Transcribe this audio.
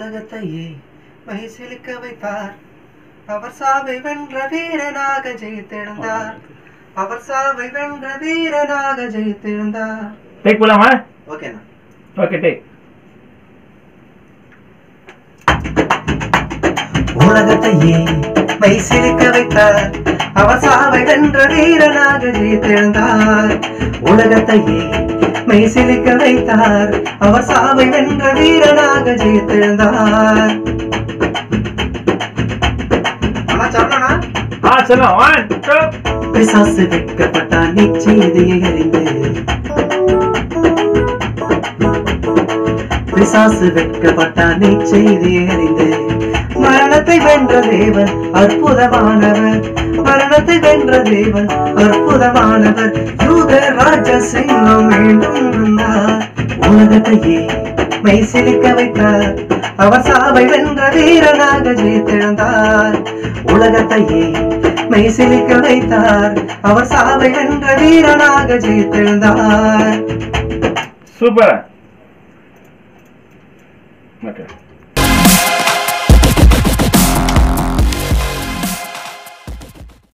உலகத்தையே மைசிலிக்க வைத்தார் அவர் சாவை வென்ற வீரனாக ஜெயித்தெழுந்தார் அவர் சாவை வென்ற வீரனாக ஜெயித்தெழுந்தார் டேக் போலாமா ஓகேண்ணா ஓகே டேக் உலகத்தையே மைசிலிக்க வைத்தார் அவர் சாவை வென்ற வீரனாக ஜெயித்தெழுந்தார் உலகத்தையே மெய்சிலிக்க வைத்தார் அவர் சாவை வென்ற வீரனாக ஜெயித்தெழுந்தார் அண்ணா சொல்லணா ஆ சொல்லுங்க ஒன் டூ பிசாசு வெட்கப்பட்டான் நிச்சயதையை அறிந்து பிசாசு வெட்கப்பட்டான் நிச்சயதையை அறிந்து மரணத்தை வென்ற தேவன் அற்புதமானவர் மரணத்தை வென்ற தேவன் அற்புதமானவர் யூத ராஜ சிங்கம் மீண்டும் வந்தார் உலகத்தையே மெய்சிலிக்க வைத்தார் அவர் சாவை வென்ற வீரனாக ஜெயித்தெழுந்தார் உலகத்தையே மெய்சிலிக்க வைத்தார் அவர் சாவை வென்ற வீரனாக ஜெயித்தெழுந்தார் சூப்பர் ஓகே